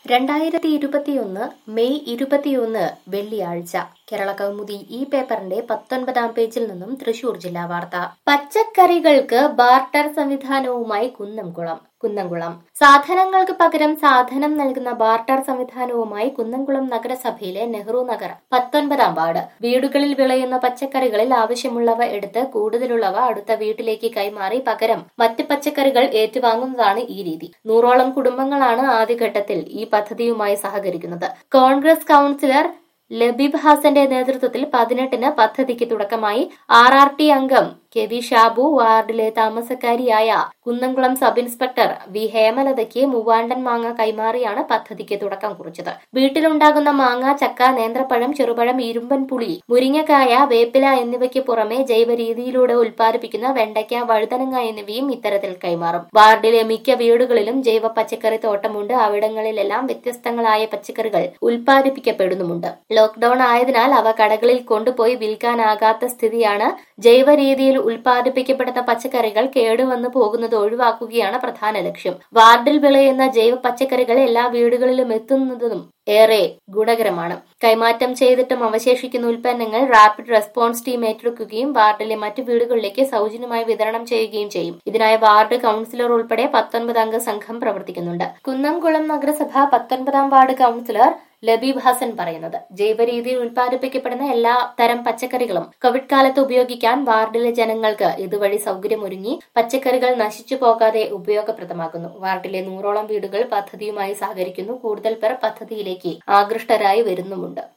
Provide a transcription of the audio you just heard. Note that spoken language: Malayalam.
രണ്ടായിരത്തി ഇരുപത്തിയൊന്ന് മെയ് ഇരുപത്തിയൊന്ന് വെള്ളിയാഴ്ച കേരള കൗമുദി ഈ പേപ്പറിന്റെ പത്തൊൻപതാം പേജിൽ നിന്നും തൃശൂർ ജില്ലാ വാർത്ത പച്ചക്കറികൾക്ക് ബാർട്ടർ സംവിധാനവുമായി കുന്നംകുളം കുന്നംകുളം സാധനങ്ങൾക്ക് പകരം സാധനം നൽകുന്ന ബാർട്ടർ സംവിധാനവുമായി കുന്നംകുളം നഗരസഭയിലെ നെഹ്റു നഗർ പത്തൊൻപതാം വാർഡ് വീടുകളിൽ വിളയുന്ന പച്ചക്കറികളിൽ ആവശ്യമുള്ളവ എടുത്ത് കൂടുതലുള്ളവ അടുത്ത വീട്ടിലേക്ക് കൈമാറി പകരം മറ്റ് പച്ചക്കറികൾ ഏറ്റുവാങ്ങുന്നതാണ് ഈ രീതി നൂറോളം കുടുംബങ്ങളാണ് ആദ്യഘട്ടത്തിൽ ഈ പദ്ധതിയുമായി സഹകരിക്കുന്നത് കോൺഗ്രസ് കൌൺസിലർ ലബീബ് ഹാസന്റെ നേതൃത്വത്തിൽ പതിനെട്ടിന് പദ്ധതിക്ക് തുടക്കമായി ആർ ആർ ടി അംഗം കെ വി ഷാബു വാർഡിലെ താമസക്കാരിയായ കുന്നംകുളം സബ് ഇൻസ്പെക്ടർ വി ഹേമലതയ്ക്ക് മൂവാണ്ടൻ മാങ്ങ കൈമാറിയാണ് പദ്ധതിക്ക് തുടക്കം കുറിച്ചത് വീട്ടിലുണ്ടാകുന്ന മാങ്ങ ചക്ക നേന്ത്രപ്പഴം ചെറുപഴം ഇരുമ്പൻ പുളി മുരിങ്ങക്കായ വേപ്പില എന്നിവയ്ക്ക് പുറമെ ജൈവ രീതിയിലൂടെ ഉൽപ്പാദിപ്പിക്കുന്ന വെണ്ടയ്ക്ക വഴുതനങ്ങ എന്നിവയും ഇത്തരത്തിൽ കൈമാറും വാർഡിലെ മിക്ക വീടുകളിലും ജൈവ പച്ചക്കറി തോട്ടമുണ്ട് അവിടങ്ങളിലെല്ലാം വ്യത്യസ്തങ്ങളായ പച്ചക്കറികൾ ഉൽപ്പാദിപ്പിക്കപ്പെടുന്നുമുണ്ട് ലോക്ഡൌൺ ആയതിനാൽ അവ കടകളിൽ കൊണ്ടുപോയി വിൽക്കാനാകാത്ത സ്ഥിതിയാണ് ജൈവ രീതിയിൽ ഉൽപ്പാദിപ്പിക്കപ്പെടുന്ന പച്ചക്കറികൾ കേടുവന്നു പോകുന്നത് ഒഴിവാക്കുകയാണ് പ്രധാന ലക്ഷ്യം വാർഡിൽ വിളയുന്ന ജൈവ പച്ചക്കറികൾ എല്ലാ വീടുകളിലും എത്തുന്നതും ഏറെ ഗുണകരമാണ് കൈമാറ്റം ചെയ്തിട്ടും അവശേഷിക്കുന്ന ഉൽപ്പന്നങ്ങൾ റാപ്പിഡ് റെസ്പോൺസ് ടീം ഏറ്റെടുക്കുകയും വാർഡിലെ മറ്റു വീടുകളിലേക്ക് സൗജന്യമായി വിതരണം ചെയ്യുകയും ചെയ്യും ഇതിനായി വാർഡ് കൌൺസിലർ ഉൾപ്പെടെ പത്തൊൻപത് അംഗ സംഘം പ്രവർത്തിക്കുന്നുണ്ട് കുന്നംകുളം നഗരസഭ പത്തൊൻപതാം വാർഡ് കൌൺസിലർ ലബീബ് ഹസൻ പറയുന്നത് ജൈവ രീതിയിൽ ഉൽപ്പാദിപ്പിക്കപ്പെടുന്ന എല്ലാ തരം പച്ചക്കറികളും കോവിഡ് കാലത്ത് ഉപയോഗിക്കാൻ വാർഡിലെ ജനങ്ങൾക്ക് ഇതുവഴി സൗകര്യമൊരുങ്ങി പച്ചക്കറികൾ നശിച്ചു പോകാതെ ഉപയോഗപ്രദമാക്കുന്നു വാർഡിലെ നൂറോളം വീടുകൾ പദ്ധതിയുമായി സഹകരിക്കുന്നു കൂടുതൽ പേർ പദ്ധതിയിലേക്ക് ആകൃഷ്ടരായി വരുന്നുമുണ്ട്